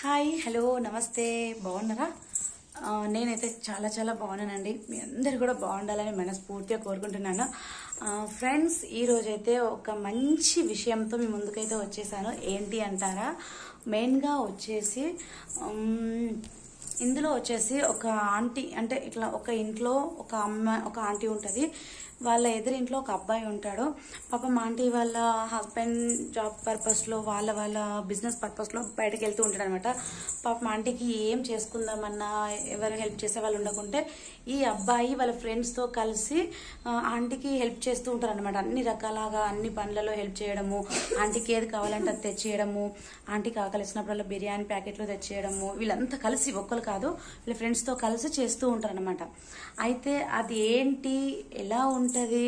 hi hello నమస్తే బాగున్నారా ఆ, నేనైతే చాలా చాలా బాగున్నానండి మీ అందరు కూడా బాగుండాలని మనస్ఫూర్తిగా కోరుకుంటున్నాను ఆ, ఫ్రెండ్స్ ఈ రోజైతే ఒక మంచి విషయంతో మీ ముందుకైతే వచ్చేసాను ఏంటి అంటారా మెయిన్గా వచ్చేసి ఉమ్, ఇందులో వచ్చేసి ఒక ఆంటీ అంటే ఇట్లా ఒక ఇంట్లో ఒక అమ్మ ఒక ఆంటీ ఉంటుంది వాళ్ళ ఎదురింట్లో ఒక అబ్బాయి ఉంటాడు పాపం ఆంటీ వాళ్ళ హస్బెండ్ జాబ్ పర్పస్లో వాళ్ళ వాళ్ళ బిజినెస్ పర్పస్లో బయటకు వెళ్తూ ఉంటాడు అనమాట పాపం ఆంటీకి ఏం చేసుకుందామన్నా ఎవరు హెల్ప్ చేసే వాళ్ళు ఉండకుంటే ఈ అబ్బాయి వాళ్ళ ఫ్రెండ్స్తో కలిసి ఆ, ఆంటీకి హెల్ప్ చేస్తూ ఉంటారు అనమాట అన్ని రకాలుగా అన్ని పనులలో హెల్ప్ చేయడము ఆంటీకి ఏది కావాలంటే అది తెచ్చేయడము ఆంటీకి ఆకలిసినప్పుడల్లా బిర్యానీ ప్యాకెట్లు తెచ్చేయడము వీళ్ళంతా కలిసి ఒక్కరు కాదు వీళ్ళ ఫ్రెండ్స్తో కలిసి చేస్తూ ఉంటారు అనమాట అయితే అది ఏంటి ఎలా ఉంటుంది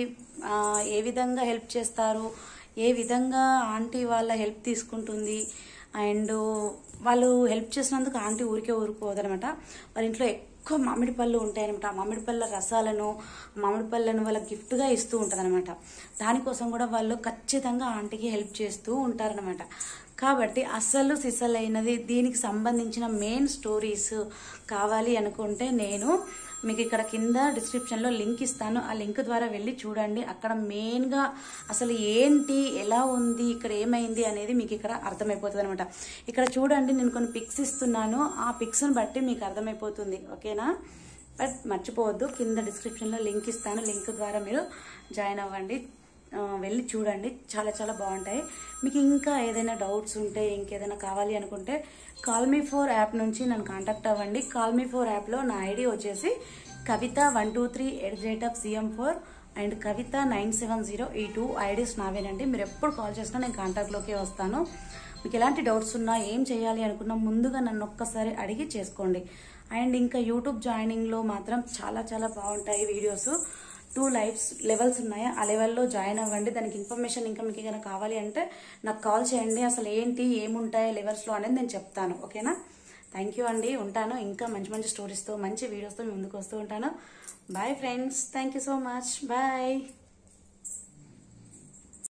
ఏ విధంగా హెల్ప్ చేస్తారు ఏ విధంగా ఆంటీ వాళ్ళ హెల్ప్ తీసుకుంటుంది అండ్ వాళ్ళు హెల్ప్ చేసినందుకు ఆంటీ ఊరికే ఊరుకోదనమాట వాళ్ళ ఇంట్లో ఎక్కువ మామిడి పళ్ళు ఉంటాయన్నమాట ఆ మామిడి పళ్ళ రసాలను మామిడి పళ్ళను వాళ్ళకి గిఫ్ట్గా ఇస్తూ ఉంటారనమాట దానికోసం కూడా వాళ్ళు ఖచ్చితంగా ఆంటీకి హెల్ప్ చేస్తూ ఉంటారనమాట కాబట్టి అసలు సిసలైనది దీనికి సంబంధించిన మెయిన్ స్టోరీస్ కావాలి అనుకుంటే నేను మీకు ఇక్కడ కింద డిస్క్రిప్షన్లో లింక్ ఇస్తాను ఆ లింక్ ద్వారా వెళ్ళి చూడండి అక్కడ మెయిన్గా అసలు ఏంటి ఎలా ఉంది ఇక్కడ ఏమైంది అనేది మీకు ఇక్కడ అర్థమైపోతుంది అనమాట ఇక్కడ చూడండి నేను కొన్ని పిక్స్ ఇస్తున్నాను ఆ పిక్స్ని బట్టి మీకు అర్థమైపోతుంది ఓకేనా బట్ మర్చిపోవద్దు కింద డిస్క్రిప్షన్లో లింక్ ఇస్తాను లింక్ ద్వారా మీరు జాయిన్ అవ్వండి ఆ, వెళ్ళి చూడండి చాలా చాలా బాగుంటాయి మీకు ఇంకా ఏదైనా డౌట్స్ ఉంటే ఇంకేదైనా కావాలి అనుకుంటే కాల్ మీ ఫోర్ యాప్ నుంచి నన్ను కాంటాక్ట్ అవ్వండి కాల్ మీ ఫోర్ యాప్లో నా ఐడి వచ్చేసి Kavitha one two three at rate of CM four and Kavitha nine seven zero ఈ టూ ఐడీస్ నావేనండి మీరు ఎప్పుడు కాల్ చేసినా నేను కాంటాక్ట్లోకి వస్తాను మీకు ఎలాంటి డౌట్స్ ఉన్నా ఏం చేయాలి అనుకున్నా ముందుగా నన్ను ఒక్కసారి అడిగి చేసుకోండి అండ్ ఇంకా యూట్యూబ్ జాయినింగ్లో మాత్రం చాలా చాలా బాగుంటాయి వీడియోస్ టూ లైఫ్స్ లెవెల్స్ ఉన్నాయి ఆ లెవెల్లో జాయిన్ అవ్వండి దానికి ఇన్ఫర్మేషన్ ఇంకా మీకు ఏమైనా కావాలి అంటే నాకు కాల్ చేయండి అసలు ఏంటి ఏముంటాయి లెవెల్స్లో అనేది నేను చెప్తాను ఓకేనా థ్యాంక్ యూ అండి ఉంటాను ఇంకా మంచి మంచి స్టోరీస్తో మంచి వీడియోస్తో మీ ముందుకు వస్తూ ఉంటాను bye friends thank you so much bye